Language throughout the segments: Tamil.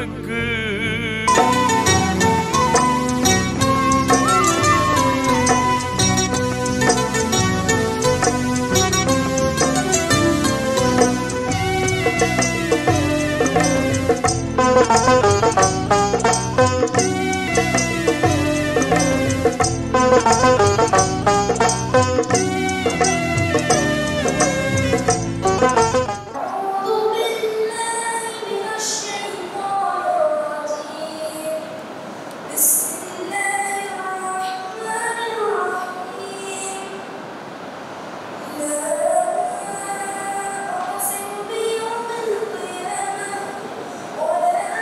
அவருக்கு أعوذ بالله من الشيطان الرجيم بسم الله الرحمن الرحيم لا أقسم بيوم القيامة ولا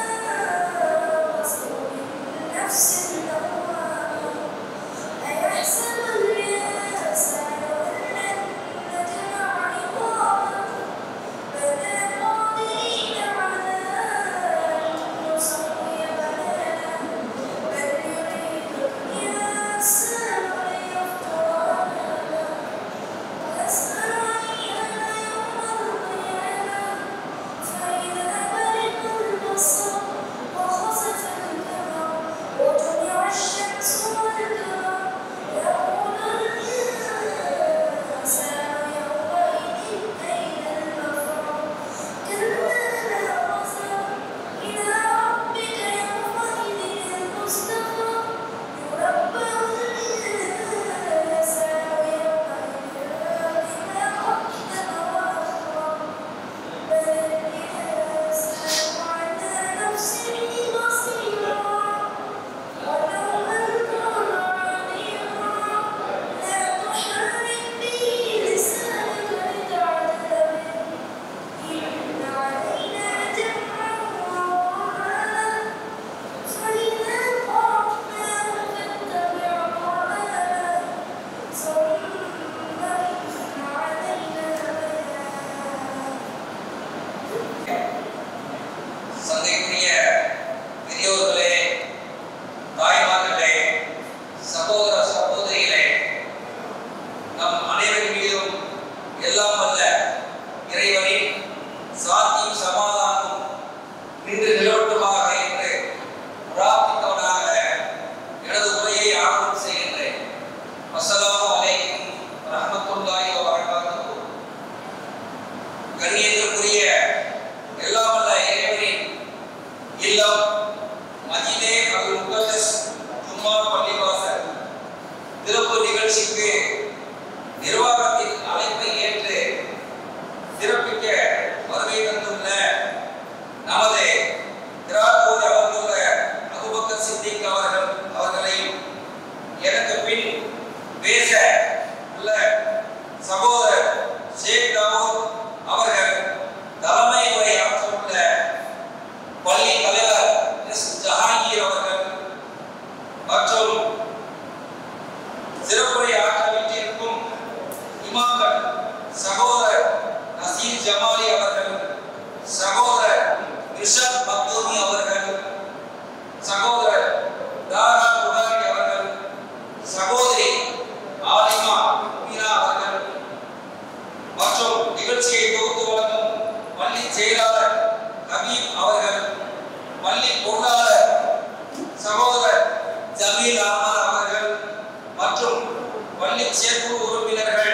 أقسم بالنفس اللوامة أيحسب الإنسان أن لن نجمع عظامه بلى قادرين على أن نسوي بنانه بل يريد الإنسان ليفجر أمامه ويسأل أيان يوم القيامة فإذا برق البصر وخسف القمر وجمع الشمس والقمر يقول الإنسان يومئذ أين المفر كلا لا وزر إلى ربك يومئذ المستقر ينبأ الإنسان يومئذ بما قدم وأخر بل الإنسان على نفسه بصيرا ولو ألقى معاذيرا لا تحرك به لسانك لتعجل به إن علينا جمعه وقرآنه فإذا قرأناه فاتبع قرآنه ثم إن علينا بيانه சந்தைக்குரிய பெரியோர்களே தாய்மார்களே சகோதர சகோதரிகளே நம் அனைவரின் மீதும் எல்லாம் வல்ல இறைவனின் சாந்தியும் சமாதானமும் நின்று நிலவட்டுமாக என்று பிரார்த்தித்தவனாக எனது உரையை ஆரம்பம் செய்கின்றேன் அஸ்ஸலாமு அலைக்கும் ரஹ்மத்துல்லாஹி வ பரகாத்துஹு கண்ணியத்திற்குரிய எல்லாம் வல்ல இறைவனின் இல்லம் மஜிதே அல் முகத்தஸ் ஜும்மா பள்ளிவாசல் திறப்பு நிகழ்ச்சிக்கு நிர்வாகத்தின் அழைப்பை ஏற்று சிறப்பிக்க வருகை தந்துள்ள நமது திராப்பூர் அமர்ந்துள்ள அபுபக்கர் சித்திக் அவர்கள் அவர்களையும் எனக்கு பின் பேச உள்ள சகோதரர் ஷேக் தாவூத் அவர்கள் தலைமை உரை ஆற்ற உள்ள பள்ளி தலைவர் எஸ் ஜஹாங்கீர் அவர்கள் மற்றும் சிறப்புரை ஆற்ற வீட்டிற்கும் இமாம்கள் சகோதரர் நசீர் ஜமாலி அவர்கள் சகோதரர் ரிஷத் மக்தூமி அவர்கள் சகோதரர் தாரா புகாரி அவர்கள் சகோதரி ஆலிமா மீனா அவர்கள் மற்றும் நிகழ்ச்சியை தொகுத்து வழங்கும் பள்ளி செயலாளர் ஹபீப் அவர்கள் பள்ளி பொருளாளர் சகோதரர் ஜமீல் அஹமத் அவர்கள் மற்றும் பள்ளி செயற்குழு உறுப்பினர்கள்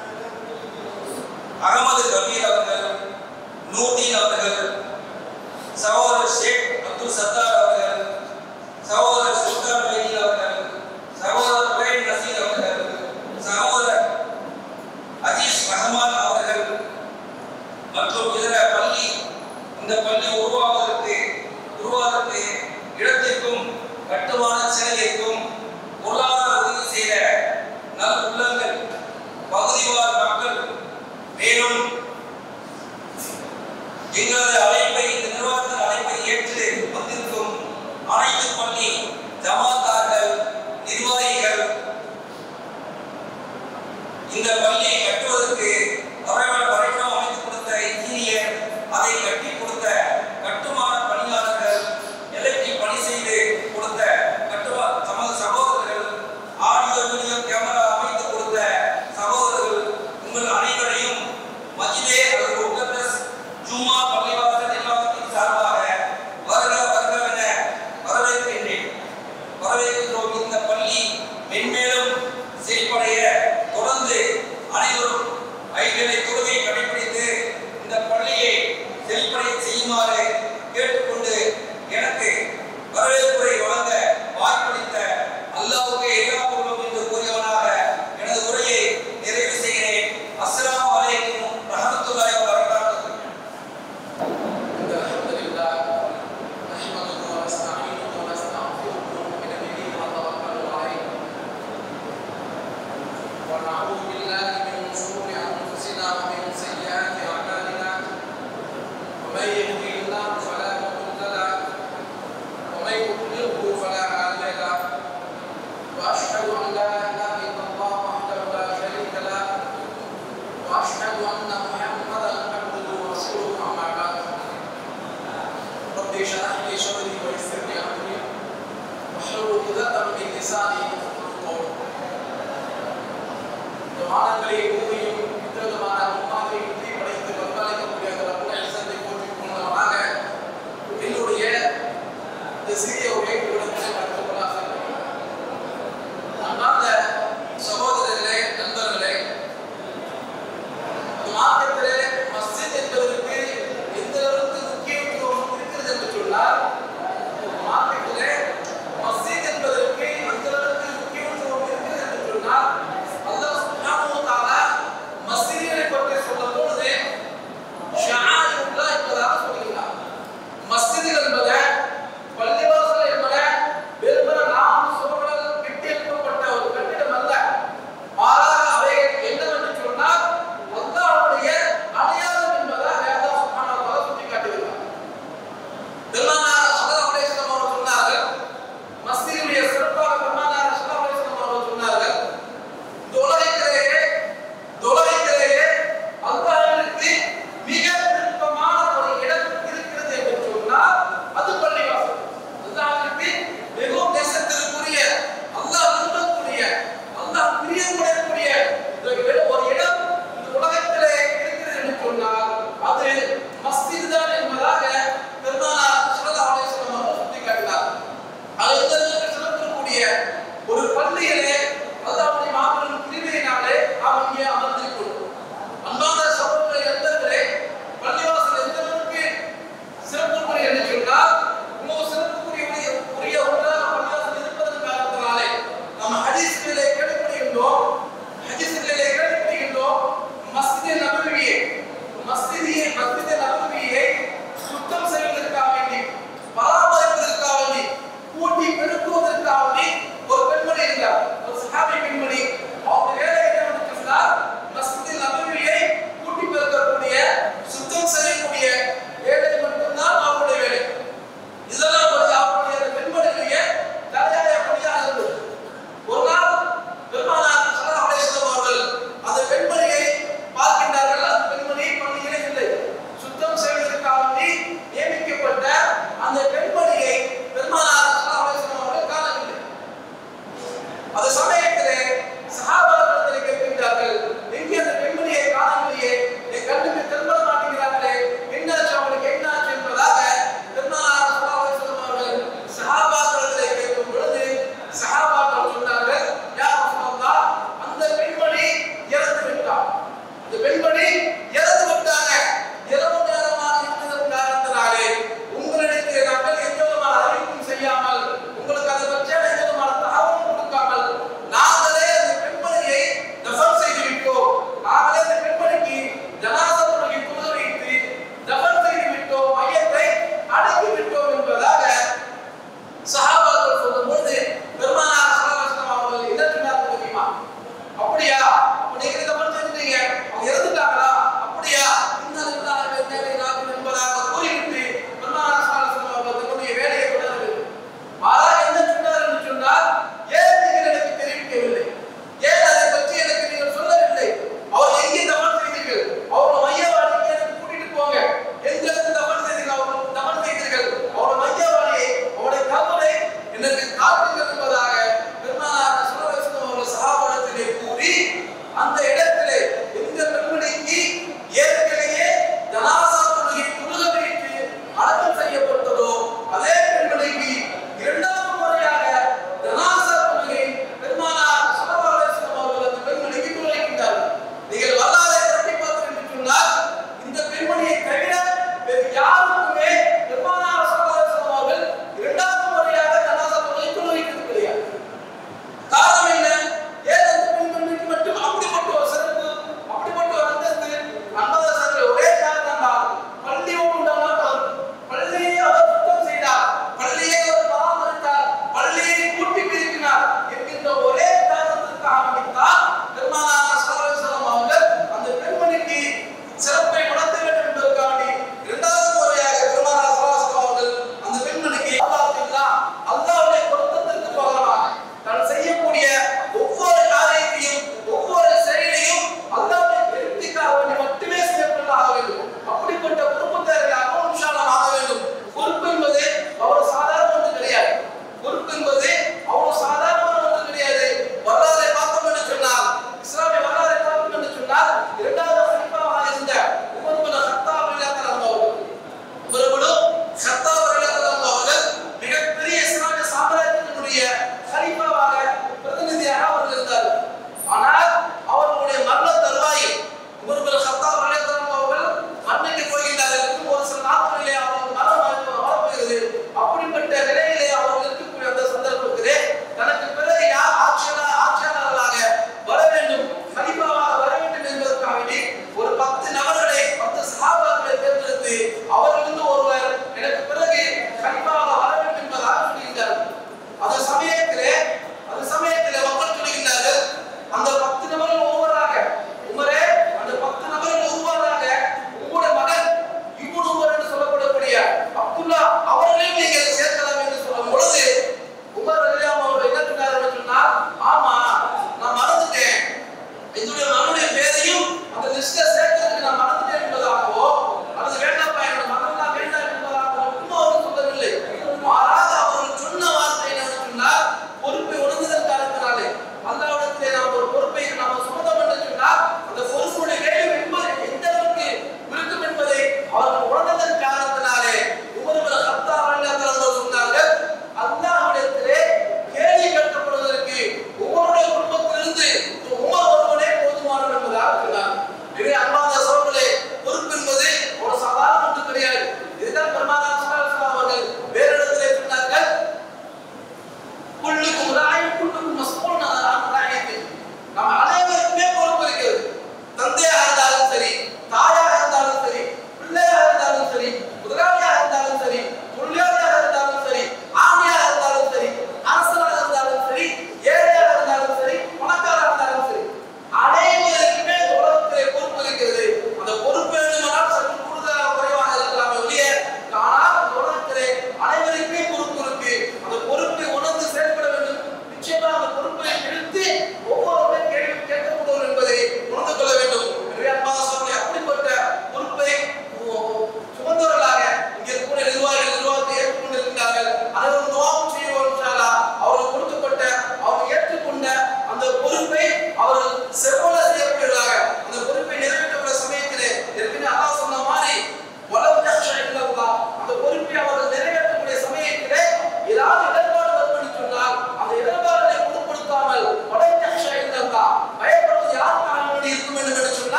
அகமது கபீர் அவர்கள் நூர்தீன் அவர்கள் சகோதரர் ஷேக் அப்துல் சத்தார் அவர்கள் சகோதரர் சுல்தான் வேதி அவர்கள் சகோதரர் பிரேம் நசீர் அவர்கள் சகோதரர் அஜீஸ் ரஹ்மான் அவர்கள் மற்றும் இதர பள்ளி இந்த பள்ளி உருவாவதற்கு உருவாவதற்கு இடத்திற்கும் கட்டுமான சேவைக்கும் பொருளாதார உதவி செய்த நல் உள்ளங்கள் பகுதிவாழ் மக்கள் மேலும் எங்களது அழைப்பை இந்த நிர்வாகத்தின் அழைப்பை ஏற்று வந்திருக்கும் அனைத்து பள்ளி ஜமாத்தார்கள் நிர்வாகிகள் இந்த பள்ளியை கட்டுவதற்கு வரைபட வரைபடம் அமைத்து கொடுத்த இன்ஜினியர் அதை கட்டி கொடுத்த கட்டுமான பணியாளர்கள் எலக்ட்ரிக் பணி செய்து கொடுத்த கட்டுமா சம சகோதரர்கள் ஆடியோ வீடியோ கேமரா அமைத்து கொடுத்த சகோதரர்கள் உங்கள் அனைவரையும் மஜிதே அல்லது முகத்தஸ் ஜும்மா பள்ளிவாசல் நிர்வாகத்தின் சார்பாக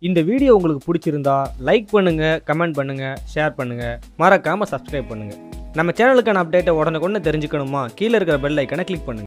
இந்த வீடியோ உங்களுக்கு பிடிச்சிருந்தா லைக் பண்ணுங்கள் கமெண்ட் பண்ணுங்கள் ஷேர் பண்ணுங்கள் மறக்காமல் சப்ஸ்கிரைப் பண்ணுங்கள் நம்ம சேனலுக்கான அப்டேட்டை உடனுக்குடனே தெரிஞ்சுக்கணுமா கீழே இருக்கிற பெல் ஐக்கனை கிளிக் பண்ணுங்கள்